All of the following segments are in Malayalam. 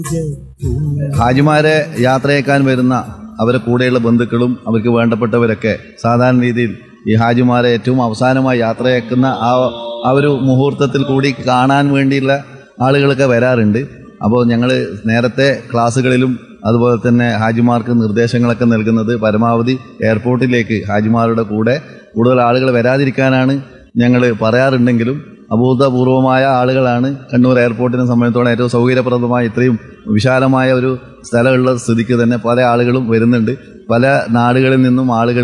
ഹാജിമാരെ യാത്രയേക്കാൻ വരുന്ന അവരെ കൂടെയുള്ള ബന്ധുക്കളും അവർക്ക് വേണ്ടപ്പെട്ടവരൊക്കെ സാധാരണ രീതിയിൽ ഈ ഹാജിമാരെ ഏറ്റവും അവസാനമായി യാത്രയേക്കുന്ന ആ ആ ഒരു മുഹൂർത്തത്തിൽ കൂടി കാണാൻ വേണ്ടിയുള്ള ആളുകളൊക്കെ വരാറുണ്ട് അപ്പോൾ ഞങ്ങൾ നേരത്തെ ക്ലാസ്സുകളിലും അതുപോലെ തന്നെ ഹാജിമാർക്ക് നിർദ്ദേശങ്ങളൊക്കെ നൽകുന്നത് പരമാവധി എയർപോർട്ടിലേക്ക് ഹാജിമാരുടെ കൂടെ കൂടുതൽ ആളുകൾ വരാതിരിക്കാനാണ് ഞങ്ങൾ പറയാറുണ്ടെങ്കിലും അഭൂതപൂർവമായ ആളുകളാണ് കണ്ണൂർ എയർപോർട്ടിനെ സംബന്ധിച്ചോളം ഏറ്റവും സൗകര്യപ്രദമായ ഇത്രയും വിശാലമായ ഒരു സ്ഥലമുള്ള സ്ഥിതിക്ക് തന്നെ പല ആളുകളും വരുന്നുണ്ട് പല നാടുകളിൽ നിന്നും ആളുകൾ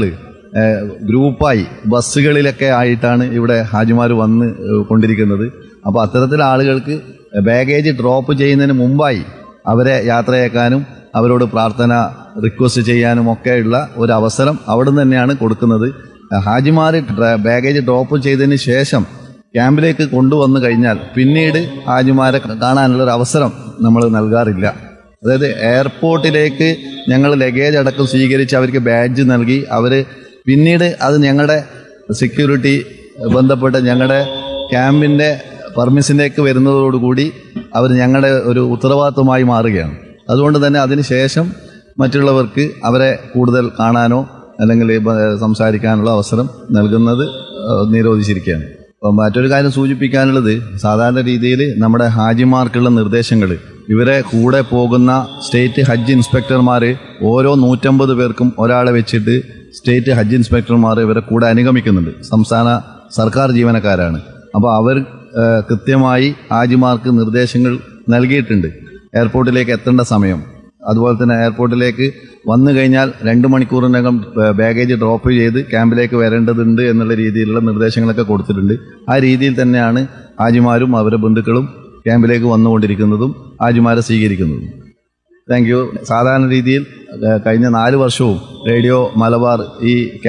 ഗ്രൂപ്പായി ബസ്സുകളിലൊക്കെ ആയിട്ടാണ് ഇവിടെ ഹാജിമാർ വന്ന് ഏഹ്, കൊണ്ടിരിക്കുന്നത് അപ്പോൾ അത്തരത്തിൽ ആളുകൾക്ക് ബാഗേജ് ഡ്രോപ്പ് ചെയ്യുന്നതിന് മുമ്പായി അവരെ യാത്രയേക്കാനും അവരോട് പ്രാർത്ഥന റിക്വസ്റ്റ് ചെയ്യാനും ഒക്കെയുള്ള ഒരു അവസരം അവിടെ നിന്ന് തന്നെയാണ് കൊടുക്കുന്നത് ഹാജിമാർ ബാഗേജ് ഡ്രോപ്പ് ചെയ്തതിന് ശേഷം ക്യാമ്പിലേക്ക് കൊണ്ടുവന്നു കഴിഞ്ഞാൽ പിന്നീട് ഹാജിമാരെ കാണാനുള്ള ഒരു അവസരം നമ്മൾ നൽകാറില്ല അതായത് എയർപോർട്ടിലേക്ക് ഞങ്ങൾ ലഗേജ് അടക്കം സ്വീകരിച്ച് അവർക്ക് ബാഡ്ജ് നൽകി അവർ പിന്നീട് അത് ഞങ്ങളുടെ സെക്യൂരിറ്റി ബന്ധപ്പെട്ട ഞങ്ങളുടെ ക്യാമ്പിൻ്റെ പെർമിഷനിലേക്ക് വരുന്നതോടുകൂടി അവർ ഞങ്ങളുടെ ഒരു ഉത്തരവാദിത്വമായി മാറുകയാണ് അതുകൊണ്ട് തന്നെ അതിന് ശേഷം മറ്റുള്ളവർക്ക് അവരെ കൂടുതൽ കാണാനോ അല്ലെങ്കിൽ ബ- സംസാരിക്കാനുള്ള അവസരം നൽകുന്നത് ഏഹ്, നിരോധിച്ചിരിക്കുകയാണ് അപ്പം മറ്റൊരു കാര്യം സൂചിപ്പിക്കാനുള്ളത് സാധാരണ രീതിയിൽ നമ്മുടെ ഹാജിമാർക്കുള്ള നിർദ്ദേശങ്ങൾ ഇവരെ കൂടെ പോകുന്ന സ്റ്റേറ്റ് ഹജ്ജ് ഇൻസ്പെക്ടർമാർ ഓരോ നൂറ്റമ്പത് പേർക്കും ഒരാളെ വെച്ചിട്ട് സ്റ്റേറ്റ് ഹജ്ജ് ഇൻസ്പെക്ടർമാർ ഇവരെ കൂടെ അനുഗമിക്കുന്നുണ്ട് സംസ്ഥാന സർക്കാർ ജീവനക്കാരാണ് അപ്പോൾ അവർ ഏഹ്, കൃത്യമായി ഹാജിമാർക്ക് നിർദ്ദേശങ്ങൾ നൽകിയിട്ടുണ്ട് എയർപോർട്ടിലേക്ക് എത്തേണ്ട സമയം അതുപോലെ തന്നെ എയർപോർട്ടിലേക്ക് വന്നു കഴിഞ്ഞാൽ രണ്ട് മണിക്കൂറിനകം ബ- ബാഗേജ് ഡ്രോപ്പ് ചെയ്ത് ക്യാമ്പിലേക്ക് വരേണ്ടതുണ്ട് എന്നുള്ള രീതിയിലുള്ള നിർദ്ദേശങ്ങളൊക്കെ കൊടുത്തിട്ടുണ്ട് ആ രീതിയിൽ തന്നെയാണ് ഹാജിമാരും അവരുടെ ബന്ധുക്കളും ക്യാമ്പിലേക്ക് വന്നുകൊണ്ടിരിക്കുന്നതും ഹാജിമാരെ സ്വീകരിക്കുന്നതും താങ്ക് യു സാധാരണ രീതിയിൽ ഏഹ്, കഴിഞ്ഞ നാല് വർഷവും റേഡിയോ മലബാർ ഈ